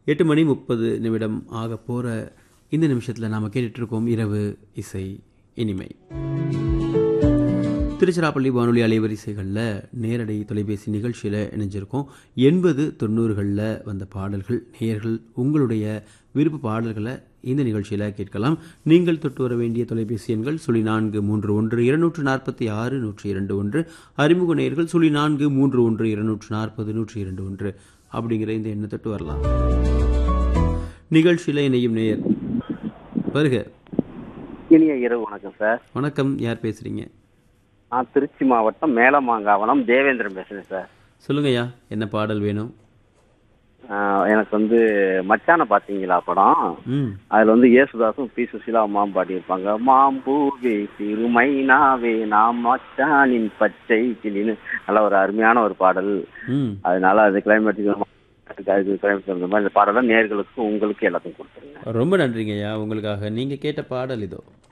எட்டு மணி முப்பது நிமிடம் ஆக போகிற இந்த நிமிஷத்தில் நாம் கேட்டுட்ருக்கோம் இரவு இசை இனிமை திருச்சிராப்பள்ளி வானொலி அலைவரிசைகளில் நேரடி தொலைபேசி நிகழ்ச்சியில் இணைஞ்சிருக்கோம் எண்பது தொண்ணூறுகளில் வந்த பாடல்கள் நேயர்கள் உங்களுடைய விருப்ப பாடல்களை இந்த நிகழ்ச்சியில் கேட்கலாம் நீங்கள் தொட்டு வர வேண்டிய தொலைபேசி எண்கள் சுழி நான்கு மூன்று ஒன்று இருநூற்று நாற்பத்தி ஆறு நூற்றி இரண்டு ஒன்று அறிமுக நேயர்கள் சுழி நான்கு மூன்று ஒன்று இருநூற்று நாற்பது நூற்றி இரண்டு ஒன்று அப்படிங்கிற இந்த எண்ணை தொட்டு வரலாம் நிகழ்ச்சியில் இணையும் நேயர் வருக இனிய இரவு வணக்கம் சார் வணக்கம் யார் பேசுகிறீங்க நான் திருச்சி மாவட்டம் மேலமாங்காவனம் தேவேந்திரன் பேசுறேன் சார் சொல்லுங்கய்யா என்ன பாடல் வேணும் ஆஹ் எனக்கு வந்து மச்சான பாத்தீங்களா படம் ம் அதுல வந்து ஏசுதாசும் பி சுசீலா அம்மாவும் பாடியிருப்பாங்க மாம்பூவே திருமைனாவே நாம் மச்சானின் பச்சை கிளின்னு நல்ல ஒரு அருமையான ஒரு பாடல் ம் அதனால அது கிளைமேட்டுக்கு அதுக்கு கிளைமேட் தகுந்த மாதிரி இந்த பாடலை நேர்களுக்கு உங்களுக்கு எல்லாத்துக்கும் கொடுத்துருங்க ரொம்ப நன்றிங்கய்யா உங்களுக்காக நீங்கள் கேட்ட பாடல் இதோ